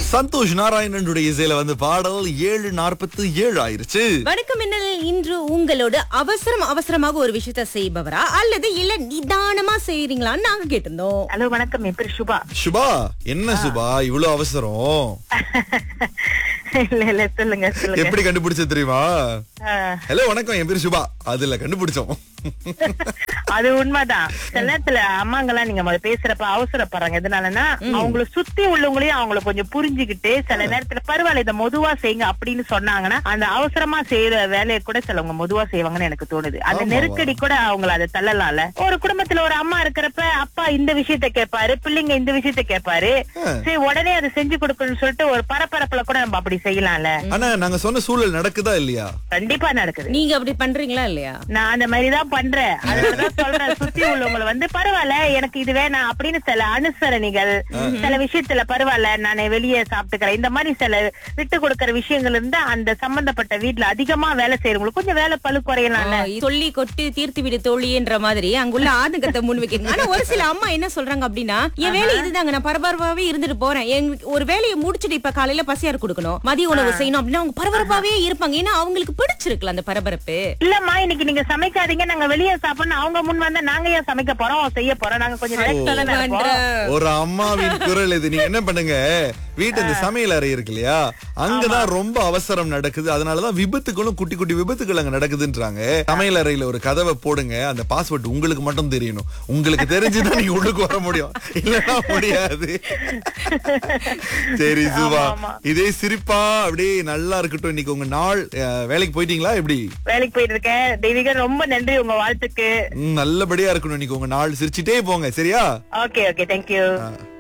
சந்தோஷ் நாராயணனுடைய இசையில வந்து பாடல் ஏழு நாற்பத்து ஏழு ஆயிருச்சு வணக்கம் மின்னல் இன்று உங்களோட அவசரம் அவசரமாக ஒரு விஷயத்த செய்பவரா அல்லது இல்ல நிதானமா செய்றீங்களான்னு நாங்க கேட்டிருந்தோம் ஹலோ வணக்கம் என் பேர் சுபா சுபா என்ன சுபா இவ்வளவு அவசரம் இல்ல இல்ல சொல்லுங்க சொல்லுங்க எப்படி கண்டுபிடிச்சது தெரியுமா ஆ, ஹலோ வணக்கம் என் பேர் சுபா அதுல கண்டுபிடிச்சோம் அது உண்மைதான் சில நேரத்துல அம்மாங்கெல்லாம் நீங்க முதல்ல பேசுறப்ப அவசரப்படுறாங்க எதனாலன்னா அவங்கள சுத்தி உள்ளவங்களையும் அவங்கள கொஞ்சம் புரிஞ்சுக்கிட்டு சில நேரத்துல பரவாயில்ல இதை மெதுவா செய்யுங்க அப்படின்னு சொன்னாங்கன்னா அந்த அவசரமா செய்யற வேலையை கூட சிலவங்க மெதுவா செய்வாங்கன்னு எனக்கு தோணுது அந்த ஆமாவா? நெருக்கடி கூட அவங்கள அதை தள்ளலாம்ல ஒரு குடும்பத்துல ஒரு அம்மா இருக்கிறப்ப அப்பா இந்த விஷயத்த கேட்பாரு பிள்ளைங்க இந்த விஷயத்த கேட்பாரு ஆ. சரி உடனே அதை செஞ்சு கொடுக்கணும்னு சொல்லிட்டு ஒரு பரபரப்புல கூட நம்ம அப்படி செய்யலாம்ல ஆனா நாங்க சொன்ன சூழல் நடக்குதா இல்லையா கண்டிப்பா நடக்குது நீங்க அப்படி பண்றீங்களா இல்லையா நான் அந்த மாதிரிதான் பண்றேன் அதனாலதான் சொல்றேன் சுத்தி உள்ளவங்களை வந்து பரவாயில்ல எனக்கு இது வேணாம் அப்படின்னு சில அனுசரணிகள் சில விஷயத்துல பரவாயில்ல நான் வெளியே சாப்பிட்டுக்கிறேன் இந்த மாதிரி சில விட்டு கொடுக்கற விஷயங்கள் இருந்தா அந்த சம்பந்தப்பட்ட வீட்டுல அதிகமா வேலை செய்யறவங்களுக்கு கொஞ்சம் வேலை பழு குறையலாம்ல ஆ, சொல்லி கொட்டு தீர்த்து விடு தோழின்ற மாதிரி அங்குள்ள ஆதங்கத்தை முன் வைக்கிறாங்க ஆனா ஒரு சில அம்மா என்ன சொல்றாங்க அப்படின்னா என் வேலை இதுதாங்க நான் பரபரப்பாவே இருந்துட்டு போறேன் எங்களுக்கு ஒரு வேலையை முடிச்சிட்டு இப்ப காலையில பசியார் கொடுக்கணும் மதிய உணவு செய்யணும் அப்படின்னா அவங்க பரபரப்பாவே இருப்பாங்க ஏன்னா அவங்களுக்கு பிடிச்சிருக்குல்ல அந்த பரபரப்பு இல்லம்மா இன்னைக்கு நீங்க சமைக்காதீங்க நாங்க வெளியே சாப்பிடணும் அவங்க முன் வந்தா நாங்க ஏன் சமைக்க போறோம் செய்ய போறோம் நாங்க கொஞ்சம் relaxed ஆ தானே இருப்போம். ஒரு அம்மாவின் குரல் இது நீங்க என்ன பண்ணுங்க வீட்டு அந்த சமையல் அறை இருக்கு இல்லையா அங்கதான் ரொம்ப அவசரம் நடக்குது அதனாலதான் விபத்துகளும் குட்டி குட்டி விபத்துகள் அங்க நடக்குதுன்றாங்க சமையல் அறையில ஒரு கதவை போடுங்க அந்த பாஸ்வேர்ட் உங்களுக்கு மட்டும் தெரியணும் உங்களுக்கு தெரிஞ்சுதான் நீங்க உள்ளுக்கு வர முடியும் இல்லன்னா முடியாது சரி சுபா ஆமா, ஆமா. இதே சிரிப்பா அப்படியே நல்லா இருக்கட்டும் இன்னைக்கு உங்க நாள் அஹ், வேலைக்கு போயிட்டீங்களா எப்படி வேலைக்கு போயிட்டு இருக்கேன் தெய்வீக ரொம்ப நன்றி உங்க வாழ்த்துக்கு ம், நல்லபடியா இருக்கணும் இன்னைக்கு உங்க நாள் சிரிச்சிட்டே போங்க சரியா ஓகே ஓகே தேங்க்யூ ஆ.